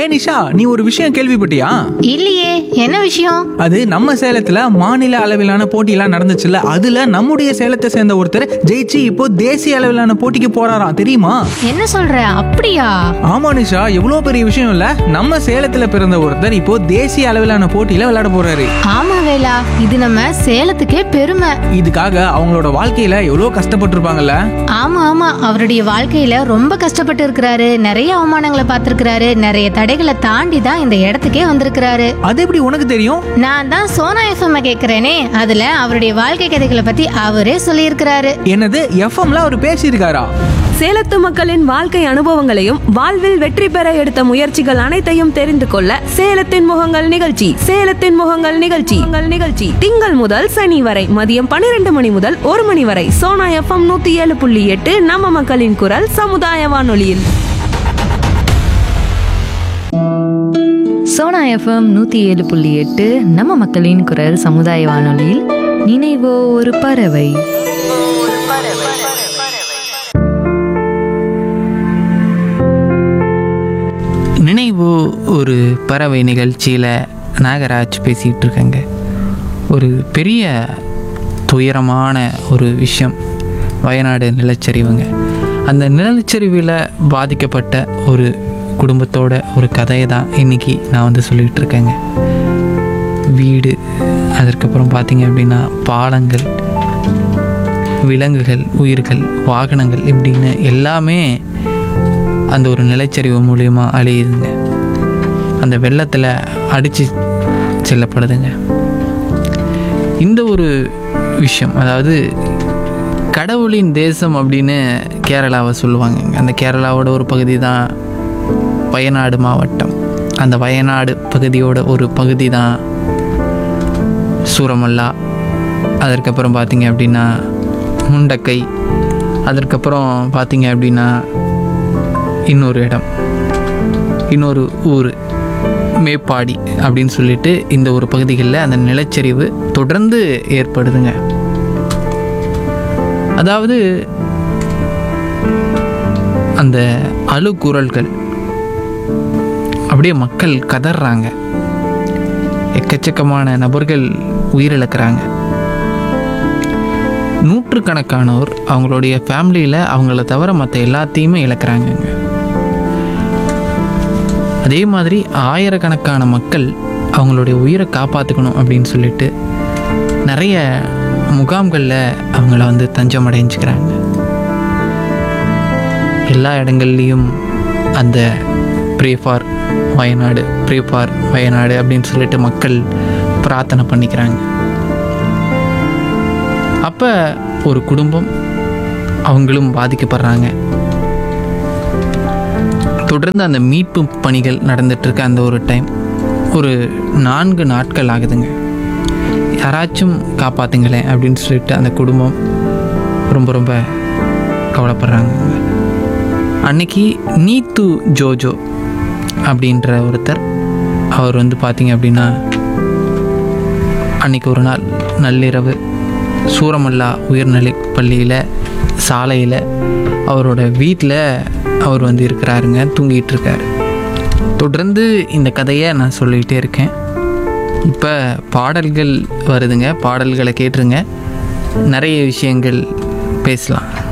ஏ நிஷா நீ ஒரு விஷயம் கேள்விப்பட்டியா இல்லையே என்ன விஷயம் அது நம்ம சேலத்துல மாநில அளவிலான போட்டியெல்லாம் நடந்துச்சுல்ல அதுல நம்முடைய சேலத்தை சேர்ந்த ஒருத்தர் ஜெயிச்சு இப்போ தேசிய அளவிலான போட்டிக்கு போறாராம் தெரியுமா என்ன சொல்ற அப்படியா ஆமா நிஷா எவ்வளோ பெரிய விஷயம் இல்ல நம்ம சேலத்துல பிறந்த ஒருத்தர் இப்போ தேசிய அளவிலான போட்டியில விளையாட போறாரு ஆமா வேலா இது நம்ம சேலத்துக்கே பெருமை இதுக்காக அவங்களோட வாழ்க்கையில எவ்வளோ கஷ்டப்பட்டிருப்பாங்கல்ல ஆமா ஆமா அவருடைய வாழ்க்கையில ரொம்ப கஷ்டப்பட்டு இருக்கிறாரு நிறைய அவமானங்களை பார்த்திருக்கிறாரு நிறைய தடைகளை தாண்டி தான் இந்த இடத்துக்கே வந்திருக்கிறாரு அது எப்படி உனக்கு தெரியும் நான் தான் சோனா எஃப்எம் கேக்குறேனே அதுல அவருடைய வாழ்க்கை கதைகளை பத்தி அவரே சொல்லியிருக்கிறாரு என்னது எஃப்எம்ல அவர் பேசியிருக்காரா சேலத்து மக்களின் வாழ்க்கை அனுபவங்களையும் வாழ்வில் வெற்றி பெற எடுத்த முயற்சிகள் அனைத்தையும் தெரிந்து கொள்ள சேலத்தின் முகங்கள் நிகழ்ச்சி சேலத்தின் முகங்கள் நிகழ்ச்சி உங்கள் நிகழ்ச்சி திங்கள் முதல் சனி வரை மதியம் பன்னிரண்டு மணி முதல் ஒரு மணி வரை சோனா எஃப்எம் நூத்தி ஏழு புள்ளி எட்டு நம்ம மக்களின் குரல் சமுதாய வானொலியில் சோனா எஃப்எம் நூற்றி ஏழு புள்ளி எட்டு நம்ம மக்களின் குரல் சமுதாய வானொலியில் நினைவோ ஒரு பறவை நினைவு ஒரு பறவை நிகழ்ச்சியில் நாகராஜ் பேசிகிட்டு இருக்கேங்க ஒரு பெரிய துயரமான ஒரு விஷயம் வயநாடு நிலச்சரிவுங்க அந்த நிலச்சரிவில் பாதிக்கப்பட்ட ஒரு குடும்பத்தோட ஒரு கதையை தான் இன்றைக்கி நான் வந்து சொல்லிகிட்டு இருக்கேங்க வீடு அதற்கப்புறம் பார்த்தீங்க அப்படின்னா பாலங்கள் விலங்குகள் உயிர்கள் வாகனங்கள் இப்படின்னு எல்லாமே அந்த ஒரு நிலச்சரிவு மூலியமாக அழியுதுங்க அந்த வெள்ளத்தில் அடித்து செல்லப்படுதுங்க இந்த ஒரு விஷயம் அதாவது கடவுளின் தேசம் அப்படின்னு கேரளாவை சொல்லுவாங்க அந்த கேரளாவோட ஒரு பகுதி தான் வயநாடு மாவட்டம் அந்த வயநாடு பகுதியோட ஒரு பகுதி தான் சூரமல்லா அதற்கப்புறம் பார்த்தீங்க அப்படின்னா முண்டக்கை அதற்கப்புறம் பார்த்தீங்க அப்படின்னா இன்னொரு இடம் இன்னொரு ஊர் மேப்பாடி அப்படின்னு சொல்லிட்டு இந்த ஒரு பகுதிகளில் அந்த நிலச்சரிவு தொடர்ந்து ஏற்படுதுங்க அதாவது அந்த அழுகுரல்கள் அப்படியே மக்கள் கதறாங்க எக்கச்சக்கமான நபர்கள் உயிரிழக்கிறாங்க நூற்றுக்கணக்கானோர் அவங்களுடைய ஃபேமிலியில் அவங்கள தவிர மற்ற எல்லாத்தையுமே இழக்கிறாங்கங்க அதே மாதிரி ஆயிரக்கணக்கான மக்கள் அவங்களுடைய உயிரை காப்பாற்றிக்கணும் அப்படின்னு சொல்லிட்டு நிறைய முகாம்களில் அவங்கள வந்து தஞ்சம் அடைஞ்சுக்கிறாங்க எல்லா இடங்கள்லையும் அந்த pray for Wayanad pray for Wayanad அப்படின்னு சொல்லிட்டு மக்கள் பிரார்த்தனை பண்ணிக்கிறாங்க அப்போ ஒரு குடும்பம் அவங்களும் பாதிக்கப்படுறாங்க தொடர்ந்து அந்த மீட்பு பணிகள் நடந்துட்டு இருக்க அந்த ஒரு டைம் ஒரு நான்கு நாட்கள் ஆகுதுங்க யாராச்சும் காப்பாத்துங்களேன் அப்படின்னு சொல்லிட்டு அந்த குடும்பம் ரொம்ப ரொம்ப கவலைப்படுறாங்க அன்னைக்கு நீத்து ஜோஜோ அப்படின்ற ஒருத்தர் அவர் வந்து பார்த்தீங்க அப்படின்னா அன்னைக்கு ஒரு நாள் நள்ளிரவு சூரமல்லா உயர்நிலைப் பள்ளியில் சாலையில் அவரோட வீட்டில் அவர் வந்து இருக்கிறாருங்க தூங்கிட்டு இருக்காரு தொடர்ந்து இந்த கதையை நான் சொல்லிகிட்டே இருக்கேன் இப்போ பாடல்கள் வருதுங்க பாடல்களை கேட்டுருங்க நிறைய விஷயங்கள் பேசலாம்